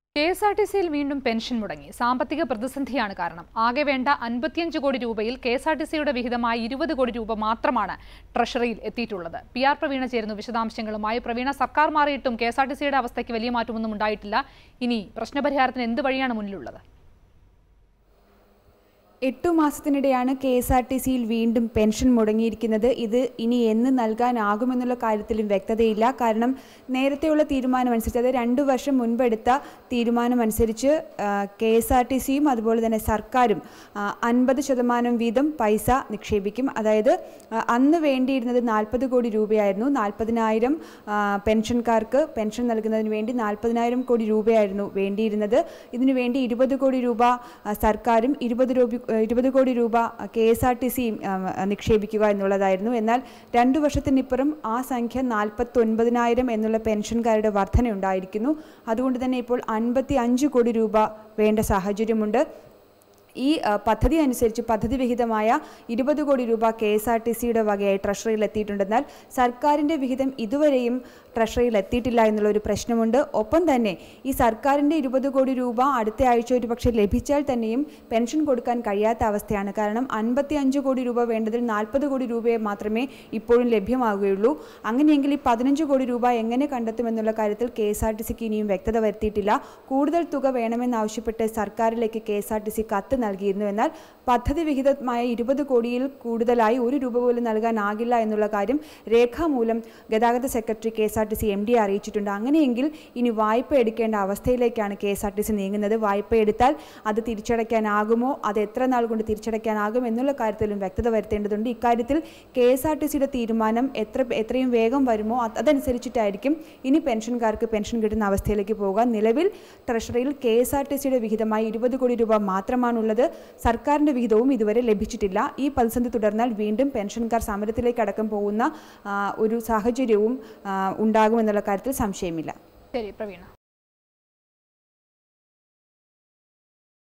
K S R T സിയിൽ വീണ്ടും pension മുടങ്ങി സാമ്പത്തിക പ്രതിസന്ധിയാണ് കാരണം ആകെ വേണ്ട അൻപത്തിയഞ്ച് കോടി രൂപയിൽ കെ എസ് ആർ ടി സിയുടെ വിഹിതമായി ഇരുപത് കോടി രൂപ മാത്രമാണ് ട്രഷറിയിൽ എത്തിയിട്ടുള്ളത് പി ആർ പ്രവീണ ചേരുന്നു വിശദാംശങ്ങളുമായി പ്രവീണ സർക്കാർ മാറിയിട്ടും കെ എസ് ആർ ടി സിയുടെ അവസ്ഥയ്ക്ക് വലിയ മാറ്റമൊന്നും ഉണ്ടായിട്ടില്ല ഇനി പ്രശ്നപരിഹാരത്തിന് എന്ത് വഴിയാണ് മുന്നിലുള്ളത് എട്ടു മാസത്തിനിടെയാണ് കെ എസ് ആർ ടി സിയിൽ വീണ്ടും പെൻഷൻ മുടങ്ങിയിരിക്കുന്നത് ഇത് ഇനി എന്ന് നൽകാനാകുമെന്നുള്ള കാര്യത്തിലും വ്യക്തതയില്ല കാരണം നേരത്തെയുള്ള തീരുമാനമനുസരിച്ച് അത് രണ്ടു വർഷം മുൻപെടുത്ത തീരുമാനമനുസരിച്ച് കെ എസ് ആർ ടി സിയും അതുപോലെ തന്നെ സർക്കാരും അൻപത് ശതമാനം വീതം പൈസ നിക്ഷേപിക്കും അതായത് ആ, അന്ന് വേണ്ടിയിരുന്നത് നാൽപ്പത് കോടി രൂപയായിരുന്നു നാൽപ്പതിനായിരം പെൻഷൻകാർക്ക് പെൻഷൻ നൽകുന്നതിന് വേണ്ടി നാൽപ്പതിനായിരം കോടി രൂപയായിരുന്നു വേണ്ടിയിരുന്നത് ഇതിനു വേണ്ടി ഇരുപത് കോടി രൂപ ആ, സർക്കാരും ഇരുപത് രൂപ ഇരുപത് കോടി രൂപ കെ എസ് ആർ ടി സിയും നിക്ഷേപിക്കുക എന്നുള്ളതായിരുന്നു എന്നാൽ രണ്ടു വർഷത്തിനിപ്പുറം ആ സംഖ്യ നാൽപ്പത്തൊൻപതിനായിരം എന്നുള്ള പെൻഷൻകാരുടെ വർധന ഉണ്ടായിരിക്കുന്നു അതുകൊണ്ട് തന്നെ ഇപ്പോൾ അൻപത്തി അഞ്ച് കോടി രൂപ വേണ്ട സാഹചര്യമുണ്ട് ഈ ആ, പദ്ധതി അനുസരിച്ച് പദ്ധതി വിഹിതമായ ഇരുപത് കോടി രൂപ കെ എസ് ആർ ടി സിയുടെ വകയായി ട്രഷറിയിൽ എത്തിയിട്ടുണ്ടെന്നാൽ സർക്കാരിൻ്റെ വിഹിതം ഇതുവരെയും ട്രഷറിയിൽ എത്തിയിട്ടില്ല എന്നുള്ള ഒരു പ്രശ്നമുണ്ട് ഒപ്പം തന്നെ ഈ സർക്കാരിൻ്റെ ഇരുപത് കോടി രൂപ അടുത്ത ആഴ്ച ഒരു പക്ഷേ ലഭിച്ചാൽ തന്നെയും പെൻഷൻ കൊടുക്കാൻ കഴിയാത്ത അവസ്ഥയാണ് കാരണം അൻപത്തി അഞ്ച് കോടി രൂപ വേണ്ടതിൽ നാൽപ്പത് കോടി രൂപയെ മാത്രമേ ഇപ്പോഴും ലഭ്യമാകുകയുള്ളൂ അങ്ങനെയെങ്കിൽ ഈ പതിനഞ്ച് കോടി രൂപ എങ്ങനെ കണ്ടെത്തുമെന്നുള്ള കാര്യത്തിൽ കെ എസ് ആർ ടി സിക്ക് ഇനിയും വ്യക്തത വരുത്തിയിട്ടില്ല കൂടുതൽ തുക വേണമെന്നാവശ്യപ്പെട്ട് സർക്കാരിലേക്ക് K S R T C കത്ത് നൽകിയിരുന്നു എന്നാൽ പദ്ധതി വിഹിതമായ ഇരുപത് കോടിയിൽ കൂടുതലായി ഒരു രൂപ പോലും നൽകാനാകില്ല എന്നുള്ള കാര്യം രേഖാമൂലം ഗതാഗത secretary K S R T C M D അറിയിച്ചിട്ടുണ്ട് അങ്ങനെയെങ്കിൽ ഇനി വായ്പ എടുക്കേണ്ട അവസ്ഥയിലേക്കാണ് K S R T C നീങ്ങുന്നത് വായ്പ എടുത്താൽ അത് തിരിച്ചടയ്ക്കാനാകുമോ അത് എത്ര നാൾ കൊണ്ട് തിരിച്ചടയ്ക്കാനാകും എന്നുള്ള കാര്യത്തിലും വ്യക്തത വരുത്തേണ്ടതുണ്ട് ഇക്കാര്യത്തിൽ കെ എസ് ആർ ടി സിയുടെ തീരുമാനം എത്ര എത്രയും വേഗം വരുമോ അത് അതനുസരിച്ചിട്ടായിരിക്കും ഇനി പെൻഷൻകാർക്ക് പെൻഷൻ കിട്ടുന്ന അവസ്ഥയിലേക്ക് പോകുക നിലവിൽ ട്രഷറിയിൽ കെ എസ് ആർ ടി സിയുടെ വിഹിതമായി ഇരുപത് കോടി രൂപ മാത്രമാണുള്ളത് സർക്കാരിൻ്റെ വിഹിതവും ഇതുവരെ ലഭിച്ചിട്ടില്ല ഈ പ്രതിസന്ധി തുടർന്നാൽ വീണ്ടും പെൻഷൻകാർ സമരത്തിലേക്ക് അടക്കം പോകുന്ന ആ, ഒരു സാഹചര്യവും ആ, ഉണ്ടാകുമെന്നുള്ള കാര്യത്തിൽ സംശയമില്ല ശരി പ്രവീണ